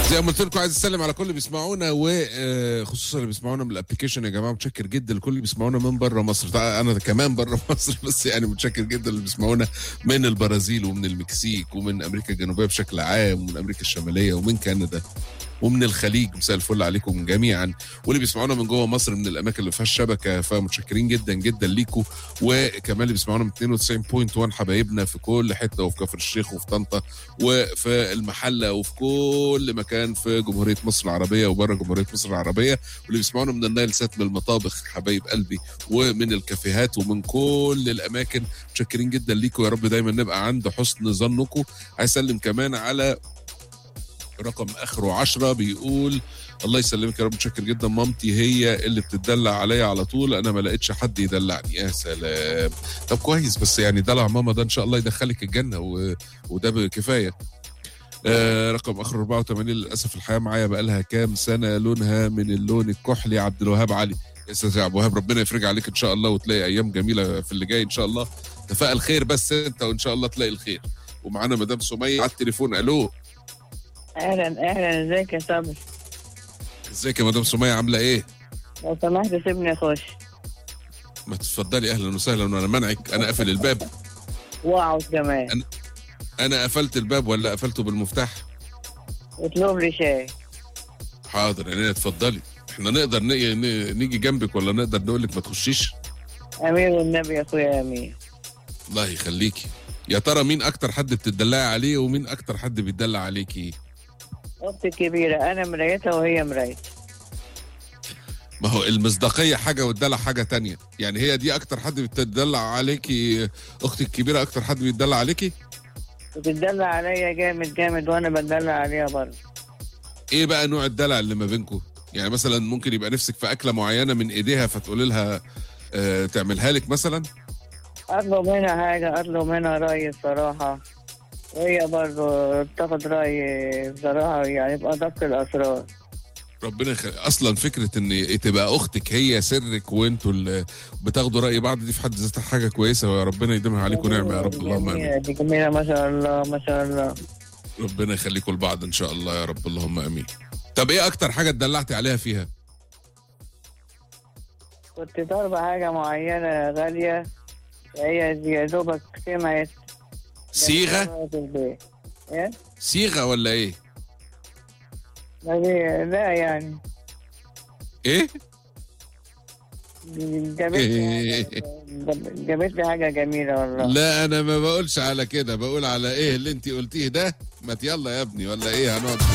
زي ما قلت لكم عايز اسلم على كل اللي بيسمعونا وخصوصا اللي بيسمعونا من الابلكيشن يا جماعه متشكر جدا لكل اللي بيسمعونا من بره مصر طبعاً انا كمان بره مصر بس يعني متشكر جدا اللي بيسمعونا من البرازيل ومن المكسيك ومن امريكا الجنوبيه بشكل عام ومن امريكا الشماليه ومن كندا ومن الخليج مساء الفل عليكم جميعا واللي بيسمعونا من جوه مصر من الاماكن اللي فيها الشبكه فمتشكرين جدا جدا ليكم وكمان اللي بيسمعونا من 92.1 حبايبنا في كل حته وفي كفر الشيخ وفي طنطا وفي المحله وفي كل مكان في جمهوريه مصر العربيه وبره جمهوريه مصر العربيه واللي بيسمعونا من النايل سات من المطابخ حبايب قلبي ومن الكافيهات ومن كل الاماكن متشكرين جدا ليكم يا رب دايما نبقى عند حسن ظنكم عايز اسلم كمان على رقم اخره عشرة بيقول الله يسلمك يا رب متشكر جدا مامتي هي اللي بتدلع عليا على طول انا ما لقيتش حد يدلعني يا سلام طب كويس بس يعني دلع ماما ده ان شاء الله يدخلك الجنه و... وده كفايه آه رقم اخر 84 للاسف الحياه معايا بقى لها كام سنه لونها من اللون الكحلي عبد الوهاب علي يا استاذ عبد الوهاب ربنا يفرج عليك ان شاء الله وتلاقي ايام جميله في اللي جاي ان شاء الله تفائل خير بس انت وان شاء الله تلاقي الخير ومعانا مدام سميه على التليفون الو اهلا اهلا ازيك يا صبري ازيك يا مدام سميه عامله ايه لو سمحت سيبني اخش ما تتفضلي اهلا وسهلا وانا منعك انا قافل الباب واقعد كمان انا قفلت الباب ولا قفلته بالمفتاح اطلب لي شاي حاضر يعني اتفضلي احنا نقدر ني- ن- نيجي جنبك ولا نقدر نقول لك ما تخشيش امير والنبي يا اخويا امير الله يخليكي يا ترى مين اكتر حد بتدلعي عليه ومين اكتر حد بيدلع عليكي اختي الكبيره انا مرايتها وهي مرايتي ما هو المصداقية حاجة والدلع حاجة تانية يعني هي دي أكتر حد بتدلع عليكي أختي الكبيرة أكتر حد بيدلع عليكي بتدلع عليا جامد جامد وانا بتدلع عليها برضه إيه بقى نوع الدلع اللي ما بينكم يعني مثلا ممكن يبقى نفسك في أكلة معينة من إيديها فتقولي لها آه تعملها لك مثلا اطلب منها حاجه اطلب منها راي الصراحه وهي برضه تاخد رايي بصراحه يعني بأدق الاسرار ربنا يخلي اصلا فكره ان تبقى اختك هي سرك وانتوا اللي بتاخدوا راي بعض دي في حد ذاتها حاجه كويسه وربنا يديمها عليكم نعمه يا رب اللهم امين جميلة، دي جميله ما شاء الله ما شاء الله ربنا يخليكم لبعض ان شاء الله يا رب اللهم امين طب ايه اكتر حاجه اتدلعتي عليها فيها كنت طالبه حاجه معينه غاليه هي يا دوبك سمعت صيغه في البيت ايه صيغه ولا ايه لا دي- لا يعني ايه جابت لي حاجة- جابت لي حاجه جميله والله لا انا ما بقولش على كده بقول على ايه اللي انت قلتيه ده ما يلا يا ابني ولا ايه هنقعد